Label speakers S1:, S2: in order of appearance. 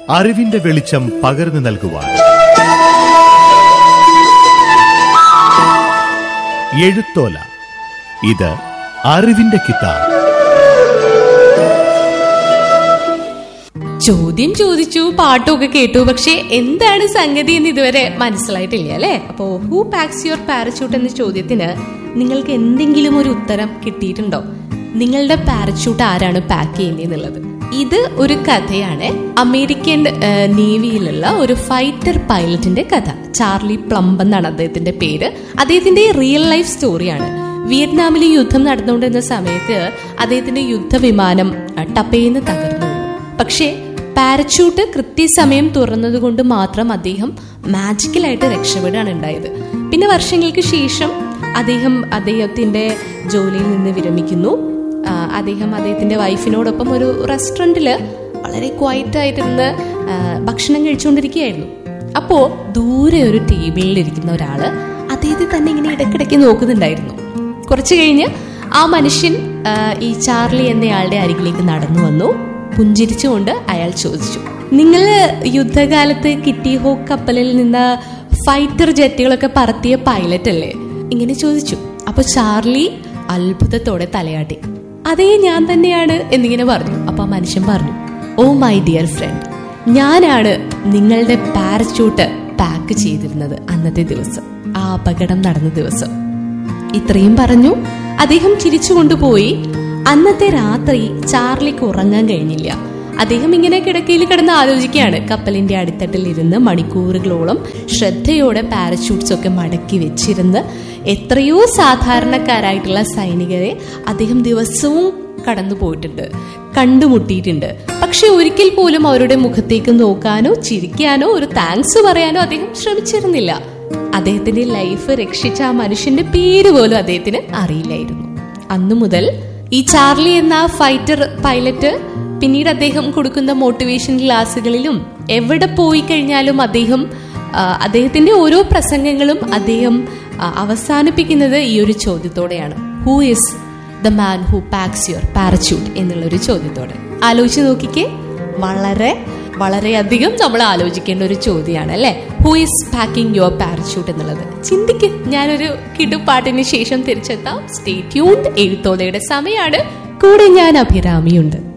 S1: അറിവിന്റെ വെളിച്ചം പകർന്നു നൽകുവാൻ എഴുത്തോല ഇത് അറിവിന്റെ കിതാബ്
S2: ചോദ്യം ചോദിച്ചു പാട്ടൊക്കെ കേട്ടു പക്ഷെ എന്താണ് സംഗതി എന്ന് ഇതുവരെ മനസ്സിലായിട്ടില്ല അല്ലെ അപ്പോ ഹൂ പാക്സ് യുവർ പാരച്യൂട്ട് എന്ന ചോദ്യത്തിന് നിങ്ങൾക്ക് എന്തെങ്കിലും ഒരു ഉത്തരം കിട്ടിയിട്ടുണ്ടോ നിങ്ങളുടെ പാരച്യൂട്ട് ആരാണ് പാക്ക് ചെയ്യുന്നതെന്നുള്ളത് ഇത് ഒരു കഥയാണ് അമേരിക്കൻ ഏഹ്, നേവിയിലുള്ള ഒരു ഫൈറ്റർ പൈലറ്റിന്റെ കഥ ചാർലി പ്ലംബ് എന്നാണ് അദ്ദേഹത്തിന്റെ പേര് അദ്ദേഹത്തിന്റെ റിയൽ ലൈഫ് സ്റ്റോറിയാണ് വിയറ്റ്നാമിൽ യുദ്ധം നടന്നുകൊണ്ടിരുന്ന സമയത്ത് അദ്ദേഹത്തിന്റെ യുദ്ധവിമാനം അഹ്, ടപ്പേന്ന് തകർന്നു വീണു. പക്ഷേ പാരച്യൂട്ട് കൃത്യസമയം തുറന്നത് കൊണ്ട് മാത്രം അദ്ദേഹം മാജിക്കലായിട്ട് രക്ഷപ്പെടുകയാണ് ഉണ്ടായത് പിന്നെ വർഷങ്ങൾക്ക് ശേഷം അദ്ദേഹം അദ്ദേഹത്തിന്റെ ജോലിയിൽ നിന്ന് വിരമിക്കുന്നു ആ, അദ്ദേഹം അദ്ദേഹത്തിന്റെ വൈഫിനോടൊപ്പം ഒരു റെസ്റ്റോറൻറ്റില് വളരെ ക്വയറ്റ് ആയിട്ടിരുന്ന് ആ, ഭക്ഷണം കഴിച്ചുകൊണ്ടിരിക്കുകയായിരുന്നു അപ്പോ ദൂരെ ഒരു ടേബിളിൽ ഇരിക്കുന്ന ഒരാള് അദ്ദേഹത്തെ തന്നെ ഇങ്ങനെ ഇടയ്ക്കിടയ്ക്ക് നോക്കുന്നുണ്ടായിരുന്നു കുറച്ചു കഴിഞ്ഞ് ആ മനുഷ്യൻ ആ, ഈ ചാർലി എന്നയാളുടെ അരികിലേക്ക് നടന്നു വന്നു പുഞ്ചിരിച്ചുകൊണ്ട് അയാൾ ചോദിച്ചു നിങ്ങൾ യുദ്ധകാലത്ത് കിറ്റി ഹോക്ക് കപ്പലിൽ നിന്ന് ഫൈറ്റർ ജെറ്റുകളൊക്കെ പറത്തിയ പൈലറ്റ് അല്ലേ ഇങ്ങനെ ചോദിച്ചു അപ്പൊ ചാർലി അത്ഭുതത്തോടെ തലയാട്ടി അതേ ഞാൻ തന്നെയാണ് എന്നിങ്ങനെ പറഞ്ഞു അപ്പൊ ആ മനുഷ്യൻ പറഞ്ഞു ഓ മൈ ഡിയർ ഫ്രണ്ട് ഞാനാണ് നിങ്ങളുടെ പാരച്യൂട്ട് പാക്ക് ചെയ്തിരുന്നത് അന്നത്തെ ദിവസം ആ അപകടം നടന്ന ദിവസം ഇത്രയും പറഞ്ഞു അദ്ദേഹം ചിരിച്ചു കൊണ്ടുപോയി അന്നത്തെ രാത്രി ചാർലിക്ക് ഉറങ്ങാൻ കഴിഞ്ഞില്ല അദ്ദേഹം ഇങ്ങനെ കിടക്കയിൽ കിടന്ന് ആലോചിക്കുകയാണ് കപ്പലിന്റെ അടിത്തട്ടിൽ ഇരുന്ന് മണിക്കൂറുകളോളം ശ്രദ്ധയോടെ പാരച്യൂട്ട്സ് ഒക്കെ മടക്കി വെച്ചിരുന്ന് എത്രയോ സാധാരണക്കാരായിട്ടുള്ള സൈനികരെ അദ്ദേഹം ദിവസവും കടന്നു പോയിട്ടുണ്ട് കണ്ടുമുട്ടിയിട്ടുണ്ട് പക്ഷെ ഒരിക്കൽ പോലും അവരുടെ മുഖത്തേക്ക് നോക്കാനോ ചിരിക്കാനോ ഒരു താങ്ക്സ് പറയാനോ അദ്ദേഹം ശ്രമിച്ചിരുന്നില്ല അദ്ദേഹത്തിന്റെ ലൈഫ് രക്ഷിച്ച ആ മനുഷ്യന്റെ പേര് പോലും അദ്ദേഹത്തിന് അറിയില്ലായിരുന്നു അന്നു മുതൽ ഈ ചാർലി എന്ന ഫൈറ്റർ പൈലറ്റ് പിന്നീട് അദ്ദേഹം കൊടുക്കുന്ന മോട്ടിവേഷൻ ക്ലാസ്സുകളിലും എവിടെ പോയി കഴിഞ്ഞാലും അദ്ദേഹം ആ, അദ്ദേഹത്തിന്റെ ഓരോ പ്രസംഗങ്ങളും അദ്ദേഹം ആ, അവസാനിപ്പിക്കുന്നത് ഈ ഒരു ചോദ്യത്തോടെയാണ് who is the man who packs your parachute എന്നുള്ള ഒരു ചോദ്യത്തോടെ ആലോചിച്ച് നോക്കിക്കേ വളരെ വളരെയധികം നമ്മൾ ആലോചിക്കേണ്ട ഒരു ചോദ്യമാണ് അല്ലെ who is packing your parachute എന്നുള്ളത് ചിന്തിക്ക് ഞാനൊരു കിടുപ്പാട്ടിന് ശേഷം തിരിച്ചെത്താം സ്റ്റേ ട്യൂൺഡ് എഴുത്തോലയുടെ സമയമാണ് കൂടെ ഞാൻ അഭിരാമിയുണ്ട്